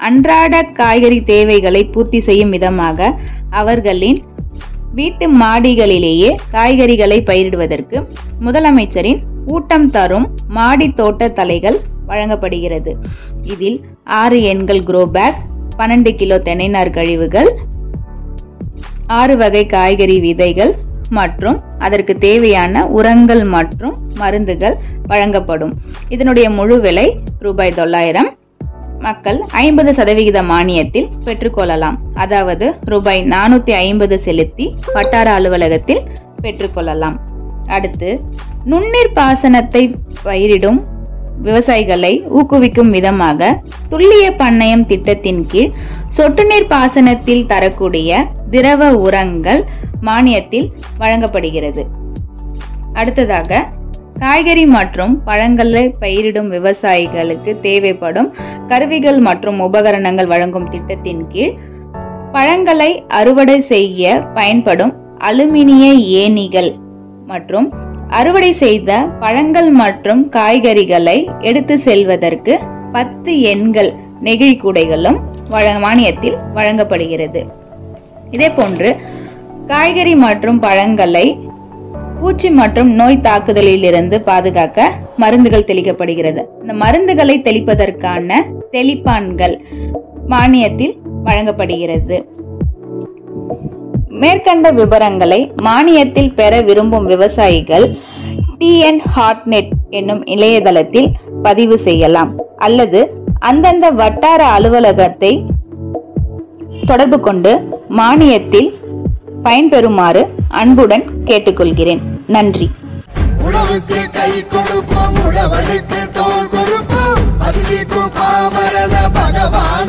அன்றாட காய்கறி தேவைகளை பூர்த்தி செய்யும் விதமாக அவர்களின் வீட்டு மாடிகளிலேயே காய்கறிகளை பயிரிடுவதற்கு முதலமைச்சரின் ஊட்டம் தரும் மாடி தோட்ட தலைகள் வழங்கப்படுகிறது இதில் ஆறு எண்கள் குரோ பேக் பன்னெண்டு கிலோ தென்னைநார் கழிவுகள் ஆறு வகை காய்கறி விதைகள் மற்றும் அதற்கு தேவையான உரங்கள் மற்றும் மருந்துகள் வழங்கப்படும் இதனுடைய முழு விலை ரூபாய் தொள்ளாயிரம் மக்கள் ஐம்பது சதவிகித மானியத்தில் பெற்றுக்கொள்ளலாம் அதாவது ரூபாய் நானூத்தி ஐம்பது செலுத்தி வட்டார அலுவலகத்தில் பெற்றுக்கொள்ளலாம் அடுத்து நுண்ணீர் பாசனத்தை பயிரிடும் விவசாயிகளை ஊக்குவிக்கும் விதமாக துல்லிய பண்ணையம் திட்டத்தின் கீழ் சொட்டு நீர் பாசனத்தில் தரக்கூடிய திரவ உரங்கள் மானியத்தில் வழங்கப்படுகிறது அடுத்ததாக காய்கறி மற்றும் பழங்களை பயிரிடும் விவசாயிகளுக்கு தேவைப்படும் கருவிகள் மற்றும் உபகரணங்கள் வழங்கும் திட்டத்தின் கீழ் பழங்களை அறுவடை செய்ய பயன்படும் அலுமினிய ஏணிகள் மற்றும் அறுவடை செய்த பழங்கள் மற்றும் காய்கறிகளை எடுத்து செல்வதற்கு பத்து எண்கள் நெகிழி கூடைகளும் வழ- மானியத்தில் வழங்கப்படுகிறது இதே போன்று காய்கறி மற்றும் பழங்களை பூச்சி மற்றும் நோய் தாக்குதலில் இருந்து பாதுகாக்க மருந்துகள் தெளிக்கப்படுகிறது இந்த மருந்துகளை தெளிப்பதற்கான தெளிப்பான்கள் மானியத்தில் வழங்கப்படுகிறது மேற்கண்ட விவரங்களை மானியத்தில் பெற விரும்பும் விவசாயிகள் டிஎன் ஹாட்நெட் என்னும் இணையதளத்தில் பதிவு செய்யலாம் அல்லது அந்தந்த வட்டார அலுவலகத்தை தொடர்பு கொண்டு மானியத்தில் பயன்பெறுமாறு அன்புடன் கேட்டுக்கொள்கிறேன் நன்றி உழவுக்கு கை கொடுப்போம் உழவனுக்கு தோல் கொடுப்போம் பசிக்கும் பாமரன பகவான்